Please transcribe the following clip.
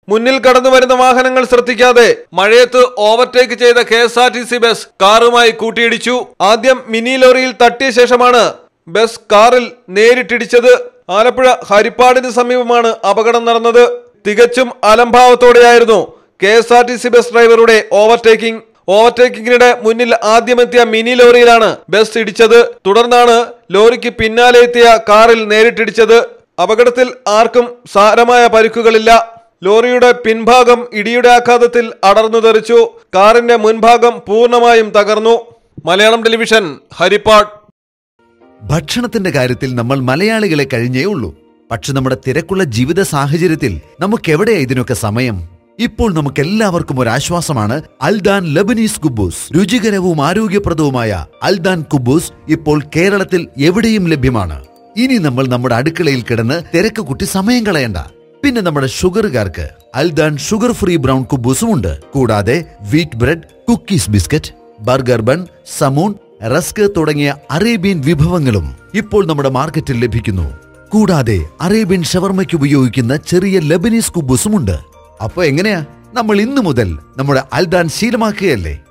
മുന്നിൽ കടന്നു വരുന്ന വാഹനങ്ങൾ ശ്രദ്ധിക്കാതെ മഴയത്ത് ഓവർടേക്ക് ചെയ്ത K S R T C bus കാറുമായി കൂട്ടിയിടിച്ചു ആദ്യം മിനി ലോറിയിൽ തട്ടിയ ശേഷമാണ് ബസ് കാറിൽ നേരിട്ടിടിച്ചത് ആലപ്പുഴ ഹരിപ്പാടിന് സമീപമാണ് അപകടം നടന്നത് തികച്ചും അലംഭാവത്തോടെയായിരുന്നു K S R T C bus ഡ്രൈവറുടെ ഓവർടേക്കിംഗ് ഓവർടേക്കിങ്ങിനിടെ മുന്നിൽ ആദ്യമെത്തിയ മിനി ലോറിയിലാണ് ബസ് ഇടിച്ചത് തുടർന്നാണ് ലോറിക്ക് പിന്നാലെ എത്തിയ കാറിൽ നേരിട്ടിടിച്ചത് അപകടത്തിൽ ആർക്കും സാരമായ പരിക്കുകളില്ല ലോറിയുടെ പിൻഭാഗം ഇടിയുടെ ആഘാതത്തിൽ അടർന്നു തെറിച്ചു കാറിന്റെ മുൻഭാഗം പൂർണ്ണമായും തകർന്നു മലയാളം ടെലിവിഷൻ ഹരിപ്പാട് ഭക്ഷണത്തിന്റെ കാര്യത്തിൽ നമ്മൾ മലയാളികളെ കഴിഞ്ഞേ ഉള്ളൂ പക്ഷെ നമ്മുടെ തിരക്കുള്ള ജീവിത സാഹചര്യത്തിൽ നമുക്കെവിടെയാ ഇതിനൊക്കെ സമയം ഇപ്പോൾ നമുക്ക് എല്ലാവർക്കും ഒരു ആശ്വാസമാണ് അൽദാൻ ലബനീസ് കുബൂസ് രുചികരവും ആരോഗ്യപ്രദവുമായ അൽദാൻ കുബൂസ് ഇപ്പോൾ കേരളത്തിൽ എവിടെയും ലഭ്യമാണ് ഇനി നമ്മൾ നമ്മുടെ അടുക്കളയിൽ കിടന്ന് തിരക്ക് കുട്ടി സമയം കളയണ്ട പിന്നെ നമ്മുടെ ഷുഗറുകാർക്ക് അൽദാൻ ഷുഗർ ഫ്രീ ബ്രൗൺ കുബൂസും ഉണ്ട് കൂടാതെ wheat bread cookies biscuit burger bun സമൂൺ റസ്ക് തുടങ്ങിയ അറേബ്യൻ വിഭവങ്ങളും ഇപ്പോൾ നമ്മുടെ മാർക്കറ്റിൽ ലഭിക്കുന്നു കൂടാതെ അറേബ്യൻ ഷവർമയ്ക്ക് ഉപയോഗിക്കുന്ന ചെറിയ ലബനീസ് കുബൂസും ഉണ്ട് അപ്പൊ എങ്ങനെയാ നമ്മൾ ഇന്നു മുതൽ നമ്മുടെ അൽദാൻ ശീലമാക്കുകയല്ലേ